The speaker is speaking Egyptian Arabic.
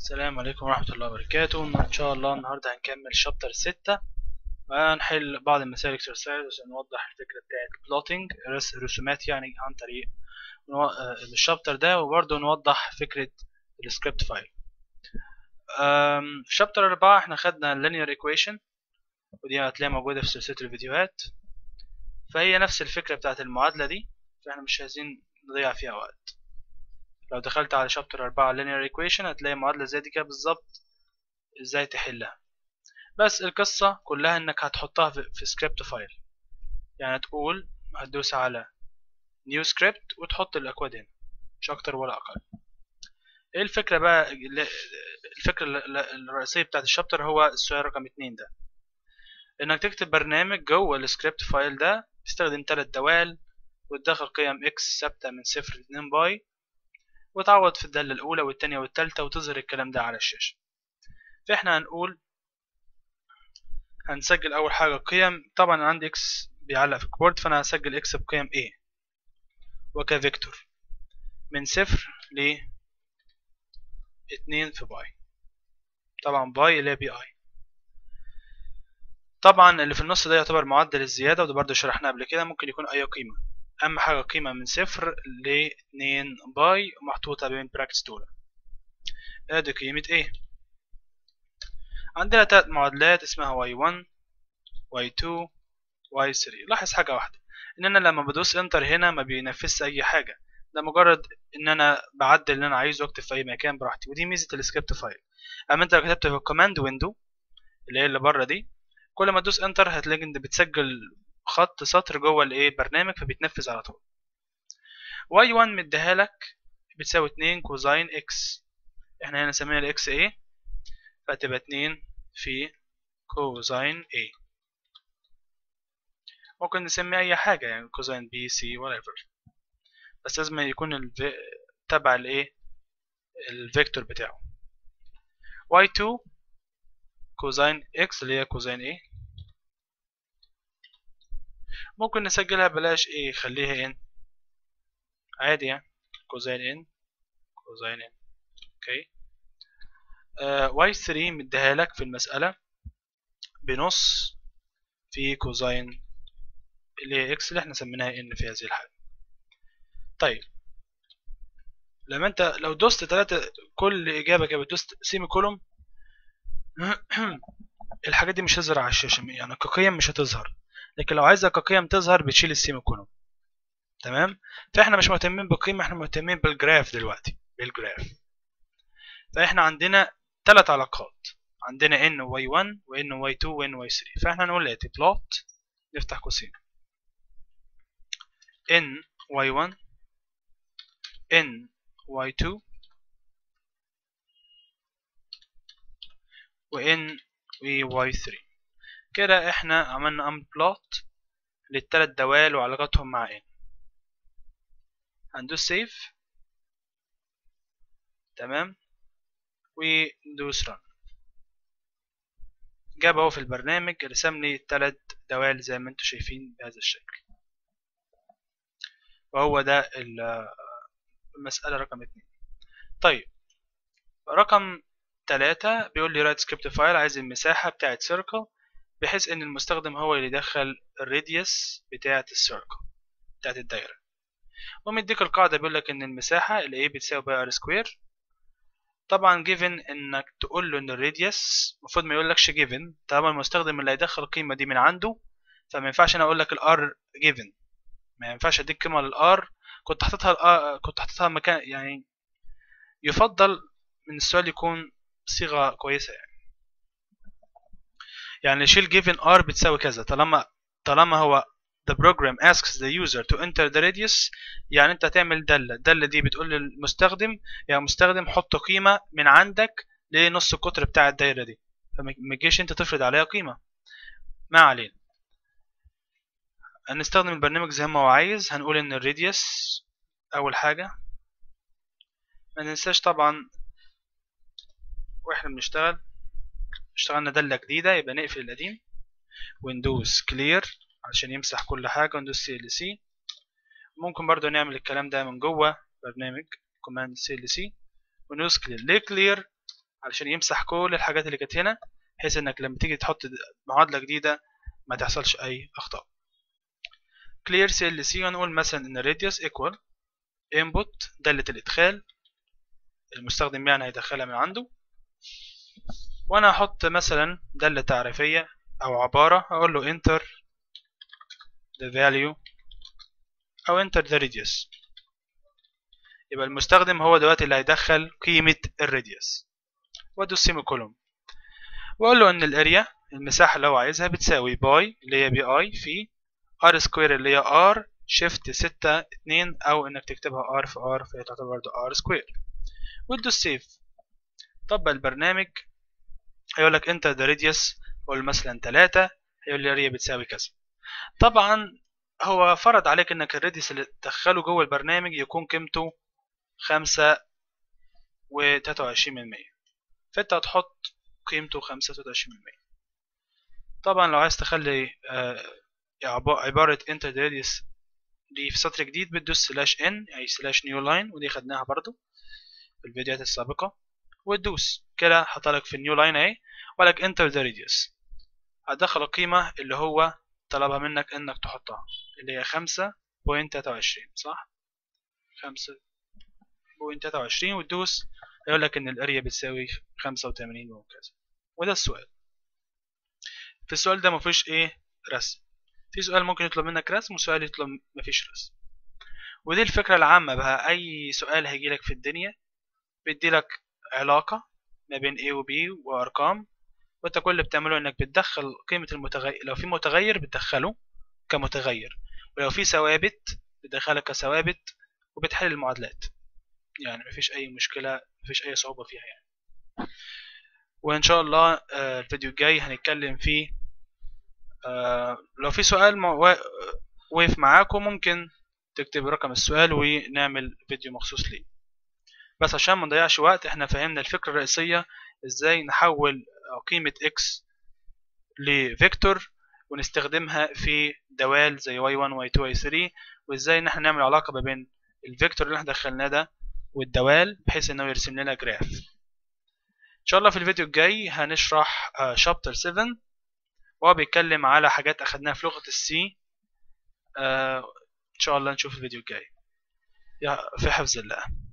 السلام عليكم ورحمة الله وبركاته إن شاء الله النهاردة هنكمل شابتر ستة وهنحل بعض المسائل اكسرسايز عشان نوضح الفكرة بتاعة بلوتينج رسومات يعني عن طريق نو- آه، الشابتر ده وبرضه نوضح فكرة السكريبت فايل أم، في شابتر أربعة احنا خدنا linear equation ودي هتلاقيها موجودة في سلسلة الفيديوهات فهي نفس الفكرة بتاعة المعادلة دي فاحنا مش عايزين نضيع فيها وقت لو دخلت على شابتر أربعة linear equation هتلاقي معادلة زي دي كده بالظبط ازاي تحلها بس القصة كلها انك هتحطها في, في سكريبت فايل يعني تقول هتدوس على نيو سكريبت وتحط الاكواد هنا مش اكتر ولا اقل ايه الفكرة بقى ال- الفكرة ال- ال- الرئيسية بتاعت الشابتر هو السؤال رقم اتنين ده انك تكتب برنامج جوه السكريبت فايل ده تستخدم تلات دوال وتدخل قيم اكس ثابتة من صفر لاتنين باي وتعوض في الدالة الأولى والتانية والتالتة وتظهر الكلام ده على الشاشة فاحنا هنقول هنسجل أول حاجة قيم طبعا عندي اكس بيعلق في الكيبورد فأنا هسجل اكس بقيم a وكفيكتور من صفر ل اتنين في باي طبعا باي اللي هي بي اي طبعا اللي في النص ده يعتبر معدل الزيادة وده برضه شرحناه قبل كده ممكن يكون أي قيمة أهم حاجة قيمة من صفر لاتنين باي محطوطة بين براكتس دول ادي قيمة a عندنا تلات معادلات اسمها y1 y2 y3 لاحظ حاجة واحدة ان انا لما بدوس انتر هنا ما بينفذش اي حاجة ده مجرد ان انا بعدل اللي انا عايزه واكتب في اي مكان براحتي ودي ميزة السكريبت فايل اما انت لو كتبت في الكوماند ويندو اللي هي اللي بره دي كل ما تدوس انتر هتلاقي انت بتسجل خط سطر جوه الايه برنامج فبيتنفذ على طول y1 مديها لك بتساوي 2 كوزين x احنا هنا سمينا الاكس a فهتبقى 2 في كوزين a ممكن نسمي اي حاجة يعني كوزين بي سي whatever بس لازم يكون الف... تبع الايه الفيكتور بتاعه y2 كوزين x اللي هي كوزين a ممكن نسجلها بلاش a خليها n عادي يعني كوزين n كوزين n اوكي آه y3 مديها لك في المسألة بنص في كوزين اللي هي x اللي احنا سميناها n في هذه الحالة طيب لما انت لو دوست تلاتة كل اجابة كده بتدوس سيمي كولوم الحاجات دي مش هتظهر على الشاشة يعني كقيم مش هتظهر لكن لو عايزها كقيم تظهر بتشيل السيمي كولوم تمام فاحنا مش مهتمين بالقيمة احنا مهتمين بالجراف دلوقتي بالجراف فاحنا عندنا ثلاث علاقات عندنا n y1 و n y2 و n y3 فاحنا نقول اتي بلوت نفتح قوسين n y1 n y2 و n و y3 كده احنا عملنا ام بلوت للتلات دوال وعلاقاتهم مع n هندوس سيف تمام وندوس رن جاب اهو في البرنامج رسم لي التلات دوال زي ما انتم شايفين بهذا الشكل وهو ده ال- المسألة رقم اتنين طيب رقم تلاتة بيقول لي رايت سكريبت فايل عايز المساحة بتاعة سيركل بحيث ان المستخدم هو اللي يدخل الراديوس بتاعة السيركل بتاعة الدايرة ومديك القاعدة بيقول لك ان المساحة اللي a بتساوي باي ار سكوير طبعا given انك تقول له ان الراديوس المفروض ما يقولكش given طالما المستخدم اللي هيدخل القيمة دي من عنده فما ينفعش انا اقول لك الار given ما ينفعش اديك قيمة للار كنت حاططها الار كنت حاططها مكان يعني يفضل من السؤال يكون صيغة كويسة يعني يعني شيل given r بتساوي كذا طالما طالما هو the program asks the user to enter the radius يعني انت هتعمل دالة الدالة دي بتقول للمستخدم يا مستخدم حط قيمة من عندك لنص القطر بتاع الدايرة دي فما تجيش انت تفرض عليها قيمة ما علينا هنستخدم البرنامج زي ما هو عايز هنقول ان الراديوس اول حاجة ما ننساش طبعا واحنا بنشتغل اشتغلنا دالة جديدة يبقى نقفل القديم وندوس كلير عشان يمسح كل حاجة وندوس سي ال سي ممكن برضو نعمل الكلام ده من جوه برنامج كوماند سي ال سي وندوس كلير ليه كلير علشان يمسح كل الحاجات اللي كانت هنا بحيث انك لما تيجي تحط معادلة جديدة ما تحصلش اي اخطاء clear cell C هنقول مثلا ان radius equal input دالة الادخال المستخدم يعني هيدخلها من عنده وانا هحط مثلا دالة تعريفية او عبارة اقول له enter the value او enter the radius يبقى المستخدم هو دلوقتي اللي هيدخل قيمة الراديوس وادوس سيمي كولوم واقول له ان الاريا المساحة اللي هو عايزها بتساوي باي اللي هي بي اي في ار سكوير اللي هي ار شيفت ستة اتنين او انك تكتبها ار في ار فهي تعتبر برضه ار سكوير وتدوس سيف طبق البرنامج هيقول لك انت ذا راديوس قول مثلا تلاتة هيقول لي الاريا بتساوي كذا طبعا هو فرض عليك انك الراديوس اللي تدخله جوه البرنامج يكون قيمته خمسة وتلاتة وعشرين من مية فانت هتحط قيمته خمسة وتلاتة وعشرين من مية طبعا لو عايز تخلي عبارة enter the radius دي في سطر جديد بتدوس سلاش ان اي سلاش نيو لاين ودي خدناها برضو في الفيديوهات السابقة وتدوس كده حطلك في النيو لاين اهي ولك enter the radius هتدخل القيمة اللي هو طلبها منك انك تحطها اللي هي خمسة بوينت تلاتة وعشرين صح خمسة بوينت تلاتة وعشرين وتدوس يقول لك ان الاريا بتساوي خمسة وتمانين وكذا وده السؤال في السؤال ده مفيش ايه رسم في سؤال ممكن يطلب منك رسم وسؤال يطلب مفيش رسم ودي الفكرة العامة بقى أي سؤال هيجيلك في الدنيا بيديلك علاقة ما بين A و B وأرقام وانت كل اللي بتعمله انك بتدخل قيمة المتغير لو في متغير بتدخله كمتغير ولو في ثوابت بتدخلها كثوابت وبتحل المعادلات يعني مفيش أي مشكلة مفيش أي صعوبة فيها يعني وإن شاء الله الفيديو الجاي هنتكلم فيه لو في سؤال وقف معاكم ممكن تكتب رقم السؤال ونعمل فيديو مخصوص ليه بس عشان ما نضيعش وقت احنا فهمنا الفكرة الرئيسية ازاي نحول قيمة x لفيكتور ونستخدمها في دوال زي y1 y2 y3 وازاي ان احنا نعمل علاقة ما بين الفيكتور اللي احنا دخلناه ده والدوال بحيث انه يرسم لنا جراف ان شاء الله في الفيديو الجاي هنشرح شابتر 7 وهو بيتكلم على حاجات اخدناها في لغة السي ان شاء الله نشوف الفيديو الجاي في حفظ الله